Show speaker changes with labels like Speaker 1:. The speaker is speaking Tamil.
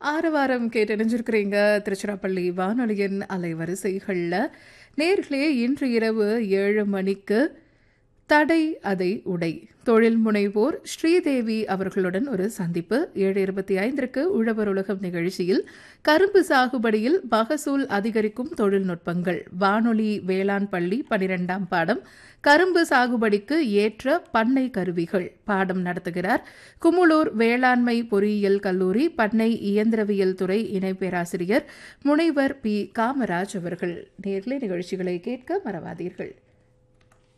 Speaker 1: ஆரவாரம் கேட்டறிஞ்சிருக்கிறீங்க திருச்சிராப்பள்ளி வானொலியின் அலைவரிசைகளில் நேர்களே இன்று இரவு ஏழு மணிக்கு தடை அதை உடை தொழில் முனைவோர் ஸ்ரீதேவி அவர்களுடன் ஒரு சந்திப்பு ஏழு இருபத்தி ஐந்திற்கு உழவர் உலகம் நிகழ்ச்சியில் கரும்பு சாகுபடியில் மகசூல் அதிகரிக்கும் தொழில்நுட்பங்கள் வானொலி வேளாண் பள்ளி பனிரெண்டாம் பாடம் கரும்பு சாகுபடிக்கு ஏற்ற பண்ணை கருவிகள் பாடம் நடத்துகிறார் குமுளூர் வேளாண்மை பொறியியல் கல்லூரி பண்ணை இயந்திரவியல் துறை இணை பேராசிரியர் முனைவர் பி காமராஜ் அவர்கள் நேர்லை நிகழ்ச்சிகளை கேட்க மறவாதீர்கள்